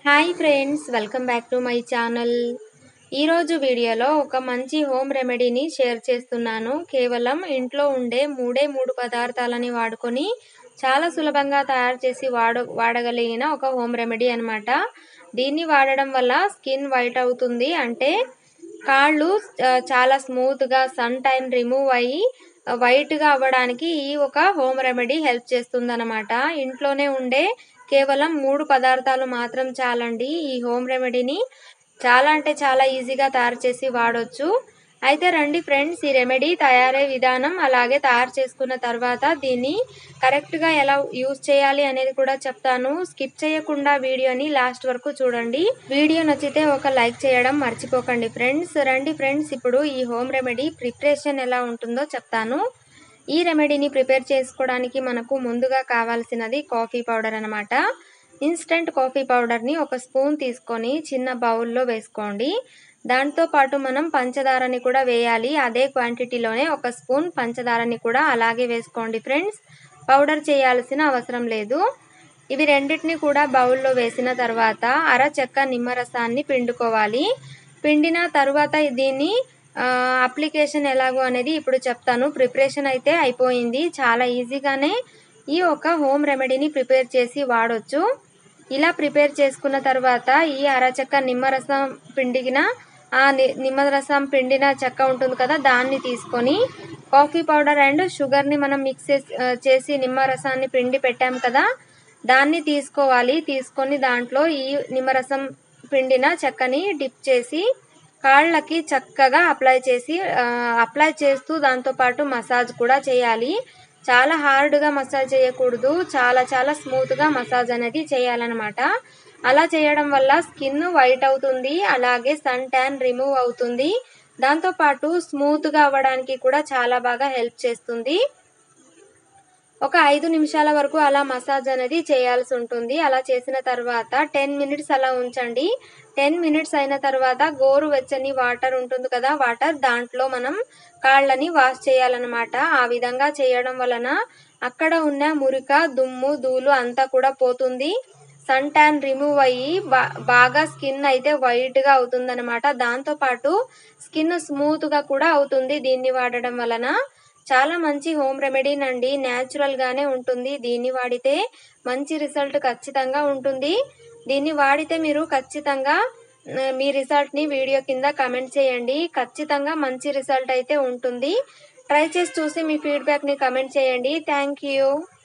hi friends welcome back to my channel ఈరోజు వీడియోలో ఒక మంచి హోమ్ రెమెడీని షేర్ చేస్తున్నాను కేవలం ఇంట్లో ఉండే మూడే మూడు పదార్థాలని వాడుకొని చాలా సులభంగా తయారు చేసి వాడ వాడగలిగిన ఒక హోమ్ రెమెడీ అనమాట దీన్ని వాడడం వల్ల స్కిన్ వైట్ అవుతుంది అంటే కాళ్ళు ఆ, చాలా స్మూత్గా సన్ టైన్ రిమూవ్ అయ్యి వైట్గా అవ్వడానికి ఈ ఒక హోమ్ రెమెడీ హెల్ప్ చేస్తుందన్నమాట ఇంట్లోనే ఉండే కేవలం మూడు పదార్థాలు మాత్రం చాలండి ఈ హోమ్ రెమెడీని చాలా అంటే చాలా ఈజీగా తయారు చేసి వాడొచ్చు అయితే రండి ఫ్రెండ్స్ ఈ రెమెడీ తయారయ్యే విధానం అలాగే తయారు చేసుకున్న తర్వాత దీన్ని కరెక్ట్గా ఎలా యూజ్ చేయాలి అనేది కూడా చెప్తాను స్కిప్ చేయకుండా వీడియోని లాస్ట్ వరకు చూడండి వీడియో నచ్చితే ఒక లైక్ చేయడం మర్చిపోకండి ఫ్రెండ్స్ రండి ఫ్రెండ్స్ ఇప్పుడు ఈ హోమ్ రెమెడీ ప్రిపరేషన్ ఎలా ఉంటుందో చెప్తాను ఈ రెమెడీని ప్రిపేర్ చేసుకోవడానికి మనకు ముందుగా కావాల్సినది కాఫీ పౌడర్ అనమాట ఇన్స్టెంట్ కాఫీ పౌడర్ని ఒక స్పూన్ తీసుకొని చిన్న బౌల్లో వేసుకోండి దాంతో పాటు మనం పంచదారని కూడా వేయాలి అదే క్వాంటిటీలోనే ఒక స్పూన్ పంచదారని కూడా అలాగే వేసుకోండి ఫ్రెండ్స్ పౌడర్ చేయాల్సిన అవసరం లేదు ఇవి రెండింటిని కూడా బౌల్లో వేసిన తర్వాత అర చెక్క నిమ్మరసాన్ని పిండుకోవాలి పిండిన తర్వాత దీన్ని అప్లికేషన్ ఎలాగో అనేది ఇప్పుడు చెప్తాను ప్రిపరేషన్ అయితే అయిపోయింది చాలా ఈజీగానే ఈ ఒక హోమ్ రెమెడీని ప్రిపేర్ చేసి వాడొచ్చు ఇలా ప్రిపేర్ చేసుకున్న తర్వాత ఈ అరచెక్క నిమ్మరసం పిండిన ఆ ని- నిమ్మరసం పిండిన చెక్క ఉంటుంది కదా దాన్ని తీసుకొని కాఫీ పౌడర్ అండ్ షుగర్ని మనం మిక్స్ చేసి ఆ, చేసి నిమ్మరసాన్ని పిండి పెట్టాం కదా దాన్ని తీసుకోవాలి తీసుకొని దాంట్లో ఈ నిమ్మరసం పిండిన చెక్కని డిప్ చేసి కాళ్ళకి చక్కగా అప్లై చేసి ఆ, అప్లై చేస్తూ దాంతోపాటు మసాజ్ కూడా చేయాలి చాలా హార్డ్గా మసాజ్ చేయకూడదు చాలా చాలా స్మూత్గా మసాజ్ అనేది చేయాలన్నమాట అలా చేయడం వల్ల స్కిన్ వైట్ అవుతుంది అలాగే సన్ ట్యాన్ రిమూవ్ అవుతుంది దాంతోపాటు స్మూత్గా అవ్వడానికి కూడా చాలా బాగా హెల్ప్ చేస్తుంది ఒక ఐదు నిమిషాల వరకు అలా మసాజ్ అనేది చేయాల్సి ఉంటుంది అలా చేసిన తర్వాత టెన్ మినిట్స్ అలా ఉంచండి టెన్ మినిట్స్ అయిన తర్వాత గోరు వెచ్చని వాటర్ ఉంటుంది కదా వాటర్ దాంట్లో మనం కాళ్ళని వాష్ చేయాలన్నమాట ఆ విధంగా చేయడం వలన అక్కడ ఉన్న మురిక దుమ్ము ధూళి అంతా కూడా పోతుంది సన్ ట్యాన్ రిమూవ్ అయ్యి బా- బాగా స్కిన్ అయితే వైట్ గా అవుతుంది అనమాట దాంతో పాటు స్కిన్ స్మూత్ గా కూడా అవుతుంది దీన్ని వాడడం వలన చాలా మంచి హోమ్ రెమెడీనండి న్యాచురల్ గానే ఉంటుంది దీన్ని వాడితే మంచి రిజల్ట్ ఖచ్చితంగా ఉంటుంది దీన్ని వాడితే మీరు ఖచ్చితంగా ఆ, మీ రిజల్ట్ ని వీడియో కింద కమెంట్ చేయండి ఖచ్చితంగా మంచి రిజల్ట్ అయితే ఉంటుంది ట్రై చేసి చూసి మీ ఫీడ్బ్యాక్ ని కమెంట్ చేయండి థ్యాంక్ యూ